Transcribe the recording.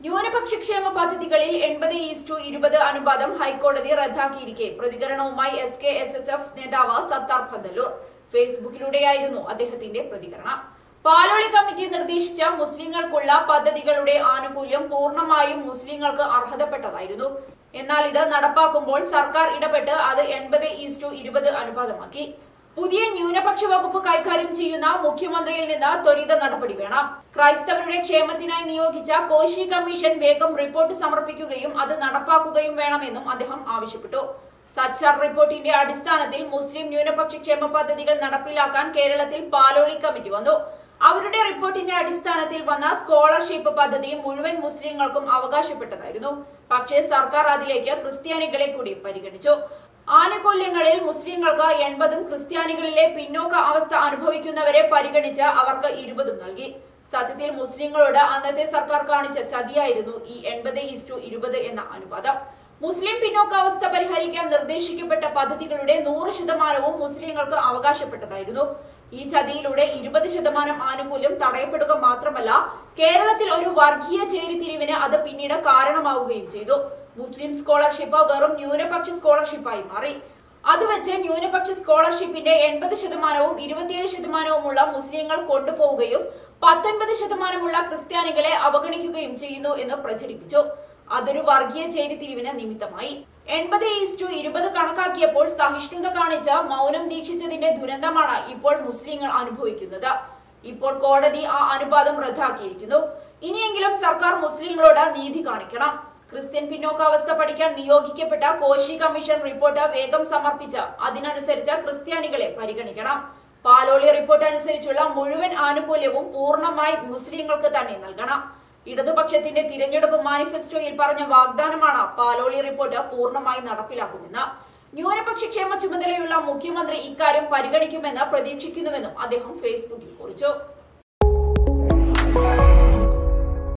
ന്യൂനപക്ഷ ക്ഷേമ പദ്ധതികളിൽ എൺപത് ഈസ്റ്റു ഇരുപത് അനുപാതം ഹൈക്കോടതി റദ്ദാക്കിയിരിക്കെ പ്രതികരണവുമായി S K S S F നേതാവ് സത്താർ പന്തല്ലൂർ ഫേസ്ബുക്കിലൂടെയായിരുന്നു അദ്ദേഹത്തിന്റെ പ്രതികരണം പാലോളി കമ്മിറ്റി നിർദ്ദേശിച്ച മുസ്ലിങ്ങൾക്കുള്ള പദ്ധതികളുടെ ആനുകൂല്യം പൂർണ്ണമായും മുസ്ലിങ്ങൾക്ക് അർഹതപ്പെട്ടതായിരുന്നു എന്നാൽ ഇത് നടപ്പാക്കുമ്പോൾ സർക്കാർ ഇടപെട്ട് അത് എൺപത് ഈസ്റ്റു ഇരുപത് അനുപാതമാക്കി പുതിയ ന്യൂനപക്ഷ വകുപ്പ് കൈകാര്യം ചെയ്യുന്ന മുഖ്യമന്ത്രിയിൽ നിന്ന് ത്വരിത നടപടി വേണം ക്രൈസ്തവരുടെ ക്ഷേമത്തിനായി നിയോഗിച്ച കോശി കമ്മീഷൻ വേഗം റിപ്പോർട്ട് സമർപ്പിക്കുകയും അത് നടപ്പാക്കുകയും വേണമെന്നും അദ്ദേഹം ആവശ്യപ്പെട്ടു സച്ചാർ റിപ്പോർട്ടിന്റെ അടിസ്ഥാനത്തിൽ മുസ്ലിം ന്യൂനപക്ഷ ക്ഷേമ പദ്ധതികൾ നടപ്പിലാക്കാൻ കേരളത്തിൽ പാലോളി കമ്മിറ്റി വന്നു അവരുടെ റിപ്പോർട്ടിന്റെ അടിസ്ഥാനത്തിൽ വന്ന സ്കോളർഷിപ്പ് പദ്ധതി മുഴുവൻ മുസ്ലിങ്ങൾക്കും അവകാശപ്പെട്ടതായിരുന്നു പക്ഷേ സർക്കാർ അതിലേക്ക് ക്രിസ്ത്യാനികളെ കൂടി പരിഗണിച്ചു ആനുകൂല്യങ്ങളിൽ മുസ്ലിങ്ങൾക്ക് എൺപതും ക്രിസ്ത്യാനികളിലെ പിന്നോക്ക അവസ്ഥ അനുഭവിക്കുന്നവരെ പരിഗണിച്ച് അവർക്ക് ഇരുപതും നൽകി സത്യത്തിൽ മുസ്ലിങ്ങളോട് അന്നത്തെ സർക്കാർ കാണിച്ച ചതിയായിരുന്നു ഈ എൺപത് ഈസ്റ്റു ഇരുപത് എന്ന അനുപാതം മുസ്ലിം പിന്നോക്കാവസ്ഥ പരിഹരിക്കാൻ നിർദ്ദേശിക്കപ്പെട്ട പദ്ധതികളുടെ നൂറ് ശതമാനവും മുസ്ലിങ്ങൾക്ക് അവകാശപ്പെട്ടതായിരുന്നു ഈ ചതിയിലൂടെ ഇരുപത് ശതമാനം ആനുകൂല്യം തടയപ്പെടുക മാത്രമല്ല കേരളത്തിൽ ഒരു വർഗീയ ചേരിതിരിവിന് അത് പിന്നീട് കാരണമാവുകയും ചെയ്തു മുസ്ലിം സ്കോളർഷിപ്പ് വെറും ന്യൂനപക്ഷ സ്കോളർഷിപ്പായി മാറി അത് വെച്ച് ന്യൂനപക്ഷ സ്കോളർഷിപ്പിന്റെ എൺപത് ശതമാനവും ഇരുപത്തിയേഴ് ശതമാനവുമുള്ള മുസ്ലിങ്ങൾ കൊണ്ടുപോവുകയും പത്തൊൻപത് ശതമാനമുള്ള ക്രിസ്ത്യാനികളെ അവഗണിക്കുകയും ചെയ്യുന്നു എന്ന് പ്രചരിപ്പിച്ചു അതൊരു വർഗീയ ചേരിതിരിവിന് നിമിത്തമായി എൺപത് ഈസ്റ്റു ഇരുപത് കണക്കാക്കിയപ്പോൾ സഹിഷ്ണുത കാണിച്ച മൗനം ദീക്ഷിച്ചതിന്റെ ദുരന്തമാണ് ഇപ്പോൾ മുസ്ലിങ്ങൾ അനുഭവിക്കുന്നത് ഇപ്പോൾ കോടതി ആ അനുപാതം റദ്ദാക്കിയിരിക്കുന്നു ഇനിയെങ്കിലും സർക്കാർ മുസ്ലിങ്ങളോട് നീതി കാണിക്കണം ക്രിസ്ത്യൻ പിന്നോക്കാവസ്ഥ പഠിക്കാൻ നിയോഗിക്കപ്പെട്ട കോശി കമ്മീഷൻ റിപ്പോർട്ട് വേഗം സമർപ്പിച്ച് അതിനനുസരിച്ച് ക്രിസ്ത്യാനികളെ പരിഗണിക്കണം പാലോളി റിപ്പോർട്ട് അനുസരിച്ചുള്ള മുഴുവൻ ആനുകൂല്യവും പൂർണ്ണമായി മുസ്ലിങ്ങൾക്ക് തന്നെ നൽകണം ഇടതുപക്ഷത്തിന്റെ തിരഞ്ഞെടുപ്പ് മാനിഫെസ്റ്റോയിൽ പറഞ്ഞ വാഗ്ദാനമാണ് പാലോളി റിപ്പോർട്ട് പൂർണ്ണമായി നടപ്പിലാക്കുമെന്ന് ന്യൂനപക്ഷ ക്ഷേമ ചുമതലയുള്ള മുഖ്യമന്ത്രി ഇക്കാര്യം പരിഗണിക്കുമെന്ന് പ്രതീക്ഷിക്കുന്നുവെന്നും അദ്ദേഹം ഫേസ്ബുക്കിൽ കുറിച്ചു